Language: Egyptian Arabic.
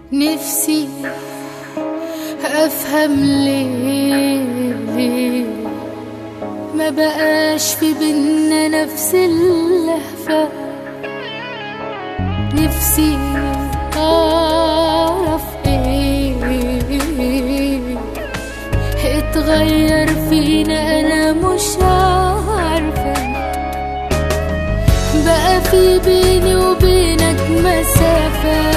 نفسي افهم ليه ما بقاش في بينا نفس اللهفة نفسي اعرف ايه اتغير فينا انا مش عارفة بقى في بيني وبينك مسافة